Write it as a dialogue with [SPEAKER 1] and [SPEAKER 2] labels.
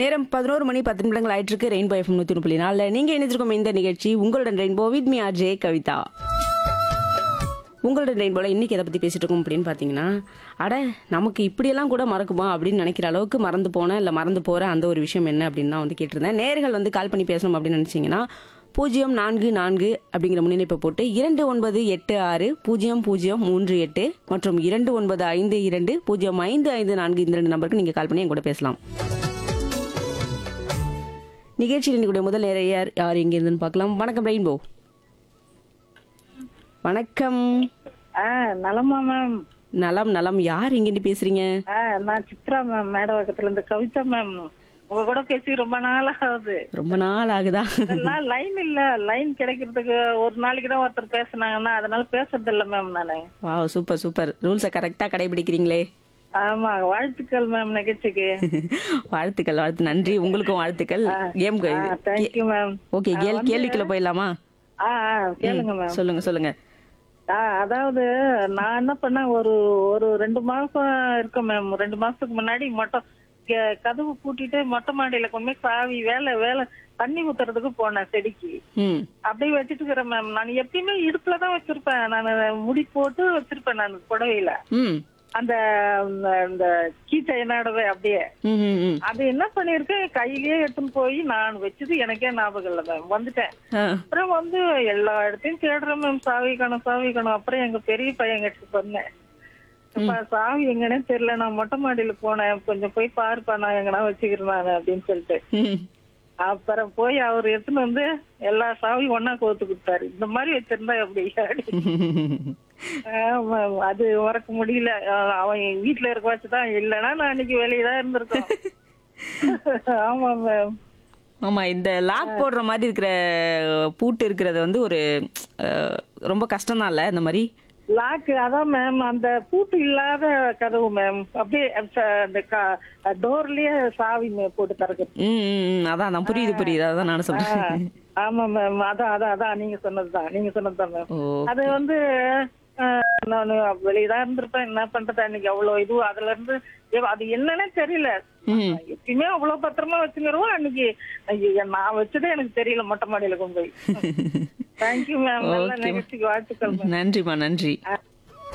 [SPEAKER 1] நேரம் பதினோரு மணி பத்து நிமிடங்கள் ஆயிட்டு இருக்கு ரெயின்போ எஃப்எம் நூத்தி புள்ளி நாலுல நீங்க இணைஞ்சிருக்கும் இந்த நிகழ்ச்சி உங்களுடன் Rainbow with me R J Kavitha உங்களுடன் ரெயின்போல இன்னைக்கு எதை பத்தி பேசிட்டு இருக்கோம் அப்படின்னு பாத்தீங்கன்னா அட நமக்கு இப்படியெல்லாம் கூட மறக்குமா அப்படின்னு நினைக்கிற அளவுக்கு மறந்து போன இல்ல மறந்து போற அந்த ஒரு விஷயம் என்ன அப்படின்னு நான் வந்து கேட்டிருந்தேன் நேர்கள் வந்து கால் பண்ணி பேசணும் அப்படின்னு நினைச்சீங்கன்னா பூஜ்ஜியம் நான்கு நான்கு அப்படிங்கிற முன்னிணைப்பை போட்டு இரண்டு ஒன்பது எட்டு ஆறு பூஜ்ஜியம் பூஜ்ஜியம் மூன்று எட்டு மற்றும் இரண்டு ஒன்பது ஐந்து இரண்டு பூஜ்ஜியம் ஐந்து ஐந்து நான்கு இந்த ரெண்டு நம்பருக்கு நீங்க கால் பண்ணி என் கூட பேசலாம் நிகழ்ச்சியில் இன்னைக்கு முதல் நேர யார் யார் எங்க இருந்துன்னு பார்க்கலாம் வணக்கம் ரெயின்போ வணக்கம்
[SPEAKER 2] ஆ நலமா மேம்
[SPEAKER 1] நலம் நலம் யார் எங்கிட்டு பேசுறீங்க
[SPEAKER 2] ஆ நான் சித்ரா மேம் மேடவாக்கத்துல இருந்து கவிதா மேம் உங்க கூட பேசி ரொம்ப நாள் ஆகுது
[SPEAKER 1] ரொம்ப நாள் ஆகுதா
[SPEAKER 2] இதெல்லாம் லைன் இல்ல லைன் கிடைக்கிறதுக்கு ஒரு நாளைக்கு தான் ஒருத்தர் பேசுனாங்கன்னா அதனால பேசுறது இல்ல மேம் நானு
[SPEAKER 1] வா சூப்பர் சூப்பர் ரூல்ஸை கரெக்டா கடைபிடிக்கிறீங்களே
[SPEAKER 2] ஆமா வாழ்த்துக்கள் மேம் நிகழ்ச்சிக்கு
[SPEAKER 1] வாழ்த்துக்கள் வாழ்த்து நன்றி உங்களுக்கும் வாழ்த்துக்கள் கேம்
[SPEAKER 2] தேங்க்யூ மேம்
[SPEAKER 1] ஓகே கேள் கேள்விக்குள்ள போயிடலாமா
[SPEAKER 2] ஆ ஆ, கேளுங்க மேம்
[SPEAKER 1] சொல்லுங்க சொல்லுங்க
[SPEAKER 2] ஆ அதாவது நான் என்ன பண்ணேன் ஒரு ஒரு ரெண்டு மாசம் இருக்கேன் மேம் ரெண்டு மாசத்துக்கு முன்னாடி மொட்டை கே- கதவு பூட்டிட்டு மொட்டை மாடியில கொண்டு போய் சாவி வேலை வேலை தண்ணி ஊத்துறதுக்கு போனேன் செடிக்கு
[SPEAKER 1] ம்
[SPEAKER 2] அப்படியே வச்சுட்டு இருக்கிறேன் மேம் நான் எப்பயுமே இடுப்புல தான் வச்சிருப்பேன் நான் முடி போட்டு வச்சிருப்பேன் நான் புடவையில
[SPEAKER 1] ம்
[SPEAKER 2] அந்த அந்த- அந்த கீச்சை என்னோடவே அப்படியே
[SPEAKER 1] ம் ம், ம்
[SPEAKER 2] அது என்ன பண்ணிருக்கேன் கையிலேயே எடுத்துன்னு போய் நான் வச்சது எனக்கே ஞாபகம் இல்லை மேம் வந்துட்டேன்
[SPEAKER 1] ஆ,
[SPEAKER 2] அப்புறம் வந்து எல்லா இடத்தையும் தேடுறேன் மேம் சாவி காணும் சாவி காணும் அப்புறம் எங்க பெரிய பையன் கிட்ட சொன்னேன் அப்பா, சாவி எங்கன்னே தெரியல நான் மொட்டை மாடியில போனேன் கொஞ்சம் போய் பாருப்பா நான் எங்கனா வச்சுக்கிறேன் நானு அப்படின்னு சொல்லிட்டு
[SPEAKER 1] ம்.
[SPEAKER 2] அப்புறம் போய் அவர் எடுத்துன்னு வந்து எல்லா சாவியும் ஒண்ணா கோத்து கொடுத்தாரு இந்த மாதிரி வச்சிருந்தா எப்படி ஆமா, அது மறக்க முடியல அஹ் அவன் என் வீட்டுல இருக்க வச்சுதான் இல்லைன்னா நான் அன்னைக்கு வெளியே தான் இருந்திருக்கேன் ஆமா மேம்
[SPEAKER 1] ஆமா இந்த லாக் போடுற மாதிரி இருக்கிற பூட்டு இருக்கிறது வந்து ஒரு அஹ், ரொம்ப கஷ்டம் இல்ல இந்த மாதிரி
[SPEAKER 2] லாக்கு அதான் மேம் அந்த பூட்டு இல்லாத கதவு மேம் அப்படியே ச- அந்த டோர்லயே சாவி மே- போட்டு திறக்குது
[SPEAKER 1] ம் ம், ம் அதான் அதான் புரியுது புரியுது அதான் நானும் சொல்றேன்
[SPEAKER 2] ஆமா மேம் அதான் அதான் அதான் நீங்க சொன்னதுதான் நீங்க சொன்னதுதான் மேம்
[SPEAKER 1] ஓ
[SPEAKER 2] அது வந்து நான் வெளியதான் இருந்திருப்பேன் என்ன பண்றது அன்னைக்கு அவ்வளவு இது அதுல இருந்து ஏ- அது என்னன்னே தெரியல
[SPEAKER 1] ம்
[SPEAKER 2] எப்பயுமே அவ்வளவு பத்திரமா வச்சுக்கிறோம் அன்னைக்கு ஐயோ, நான் வச்சதே எனக்கு தெரியல மொட்டை மாடியில கொண்டு போய் தேங்க்யூ மேம் நல்ல
[SPEAKER 1] Okay.
[SPEAKER 2] நிகழ்ச்சிக்கு வாழ்த்துக்கள் மேம்
[SPEAKER 1] நன்றிம்மா நன்றி
[SPEAKER 2] ஆ,